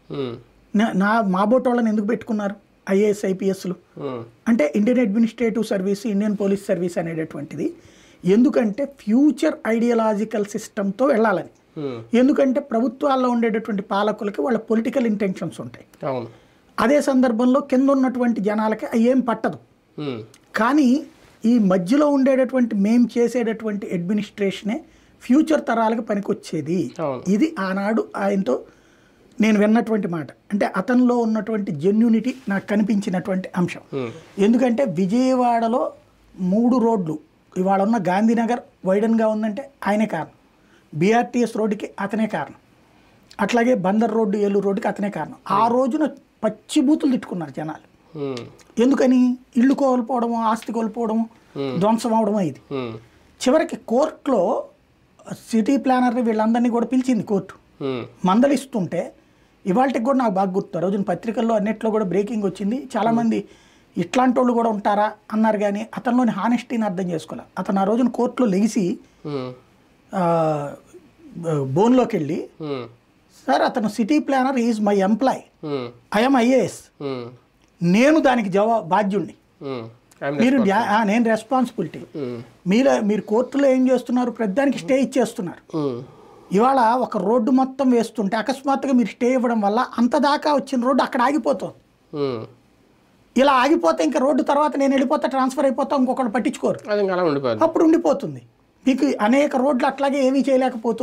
ఉమ్, నా- నా మా బోట్ వాళ్ళని ఎందుకు పెట్టుకున్నారు ఐఏఎస్ ఐపీఎస్లు ఉమ్, అంటే Indian Administrative Service Indian Police Service అనేటటువంటిది ఎందుకంటే ఫ్యూచర్ ఐడియలాజికల్ సిస్టంతో వెళ్ళాలని ఉమ్, ఎందుకంటే ప్రభుత్వాల్లో ఉండేటటువంటి పాలకులకి వాళ్ళ పొలిటికల్ ఇంటెన్షన్స్ ఉంటాయి అవును అదే సందర్భంలో కింద ఉన్నటువంటి జనాలకి అవి ఏం పట్టదు ఉమ్, కానీ ఈ మధ్యలో ఉండేటటువంటి మేం చేసేటటువంటి అడ్మినిస్ట్రేషనే ఫ్యూచర్ తరాలకు పనికొచ్చేది అవును ఇది ఆనాడు ఆయనతో నేను విన్నటువంటి మాట అంటే అతనిలో ఉన్నటువంటి జెన్యునిటీ నాకు కనిపించినటువంటి అంశం ఉమ్, ఎందుకంటే విజయవాడలో మూడు రోడ్లు ఇవాళ ఉన్న గాంధీనగర్ వైడన్గా ఉందంటే ఆయనే కారణం బీఆర్టీఎస్ రోడ్డుకి అతనే కారణం అట్లాగే బందర్ రోడ్డు ఏలూరు రోడ్డుకి అతనే కారణం ఆ రోజున పచ్చి బూతులు తిట్టుకున్నారు జనాలు ఉమ్, ఎందుకని ఇల్లు కోల్పోవడము ఆస్తి కోల్పోవడము ధ్వంసం అవడము ఇది ఉమ్, చివరికి కోర్టులో సిటీ ప్లానర్ని వీళ్ళందరినీ కూడా పిలిచింది కోర్టు ఉమ్, మందలిస్తుంటే ఇవాళకి కూడా నాకు బాగా గుర్తు ఆ రోజున పత్రికల్లో అన్నిట్లో కూడా బ్రేకింగ్ వచ్చింది చాలామంది ఇట్లాంటి వాళ్ళు కూడా ఉంటారా అన్నారు కానీ అతనిలోని హానెస్టీని అర్థం చేసుకోవాలి అతను ఆ రోజున కోర్టులో లెగిసి ఉమ్, ఆ, బోన్లోకి వెళ్ళి ఉమ్, సార్ అతను city planner is my employ um, I'm IAS um, నేను దానికి జవా బాధ్యుణ్ణి ఉమ్, I'm మీరు responsible. న్యా- ఆ, నేను రెస్పాన్సిబిలిటీ ఉమ్, మీరు మీరు కోర్టులో ఏం చేస్తున్నారు ప్రతిదానికి స్టే ఇచ్చేస్తున్నారు ఉమ్, ఇవాళ ఒక రోడ్డు మొత్తం వేస్తుంటే అకస్మాత్తుగా మీరు స్టే ఇవ్వడం వల్ల అంత దాకా వచ్చిన రోడ్డు అక్కడ ఆగిపోతుంది ఉమ్. ఇలా ఆగిపోతే ఇంకా రోడ్డు తర్వాత నేను వెళ్ళిపోతే ట్రాన్స్ఫర్ అయిపోతా ఇంకొకళ్ళు పట్టించుకోరు అది ఇంకా అలా ఉండిపోయింది అప్పుడు ఉండిపోతుంది మీకు అనేక రోడ్లు అట్లాగే ఏమీ చేయలేకపోతున్నారు